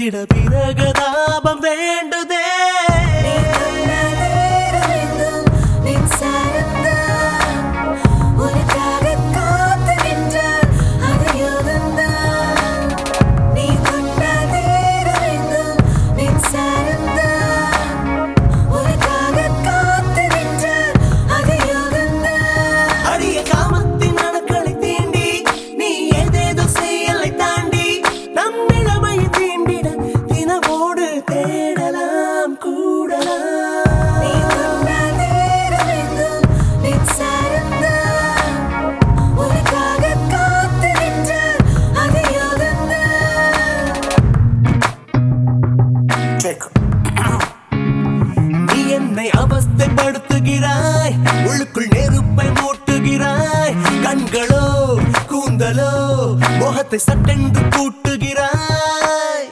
தீர்த்திட பிரகதாபம் வேண்டுதே நீ கொண்ட நேரமெங்கும் மின்சாரம்தான். உனக்காகக் காத்து நின்றால் அது யோகம்தான். நீ கொண்ட நேரமெங்கும் மின்சாரம்தான். உனக்காகக் காத்து நின்றால் அது யோகம்தான். அடிய காமத்தின் அணுக்களை தீண்டி நீ ஏதேதோ செயலை தாண்டி நம் இளமையை தீண்டிட தினமோடு தேடலாம் கூடலாம் நீ கொண்ட நேரமெங்கும் மின்சாரம்தான். உனக்காகக் காத்து நின்றால் அது யோகம்தான். நீ என்னை அவஸ்தைப்படுத்துகிறாய் உள்ளுக்குள் நெருப்பை மூட்டுகிறாய் கண்களோ கூந்தலோ முகத்தை சட்டென்று கூட்டுகிறாய்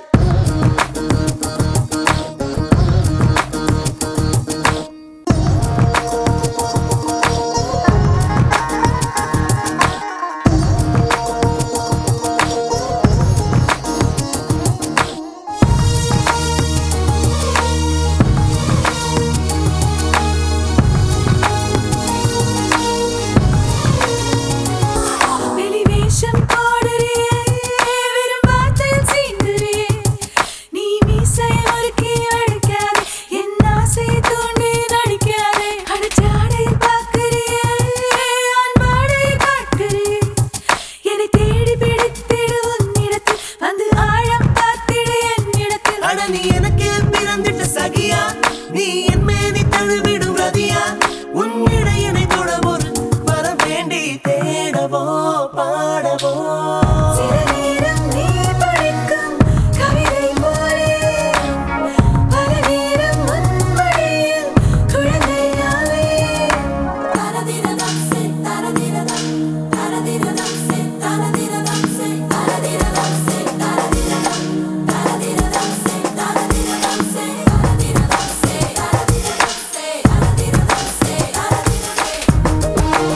வெளிவேஷம் போடுறியே, வெறும் வார்த்தையில் சீண்டுறியே. நீ மீசையை முறுக்கி அடிக்காதே, என் ஆசையை தூண்டி நடிக்காதே. அடச்சாடையில் பார்க்கிறியே, ஆண்பாடையை காட்டுறியே. என்னை தேடி பிடித்திடு உன்னிடத்தில், வந்து ஆழம் பார்த்திடு என்னிடத்தில். அட நீ எனக்கு பிறந்திட்ட சகியா நீ என் மேனி தழுவிடும் ரதியா உன் இடையனை தொட ஒரு வர வேண்டி தேடவோ பாடவோ சில நேரம் நீ படிக்கும் கவிதை போலே, பல நேரம் உன் மடியில் குழந்தையாவே. தரதிரதம் சே, தரதிரதம், தரதிரதம் சே, தரதிரதம் சே, தரதிரதம் சே, தரதிரதம், தரதிரதம் சே, தரதிரதம் சே, தரதிரதம் சே, தரதிரதம் சே, தரதிரதம் சே, தரதிரதம்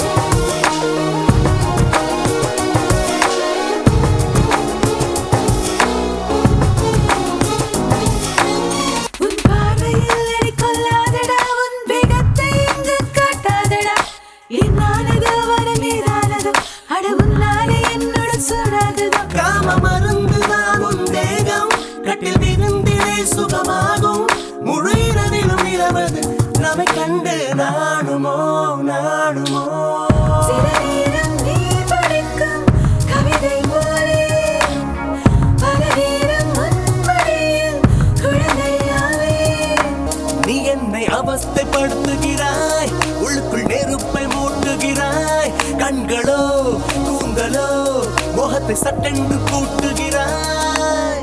உன் பார்வையில் என்னை கொல்லாதடா உன் வேகத்தை இங்கு காட்டாதடா என்னானது வரமேதானதோ அட உன்னாலே என்னுடன் சூடாததோ காம மருந்துதான் உன் தேகம் கட்டில் விருந்திலே சுகமாகும் முழு இரவிலும் இரவது நம்மை கண்டு நாணுமோ நாணுமோ சில நேரம் நீ படிக்கும் கவிதை போலே பல நேரம் உன் மடியில் குழந்தையாவே நீ என்னை அவஸ்தைப்படுத்துகிறாய் உள்ளுக்குள் நெருப்பை மூட்டுகிறாய் கண்களோ கூந்தலோ முகத்தை சட்டென்று கூட்டுகிறாய்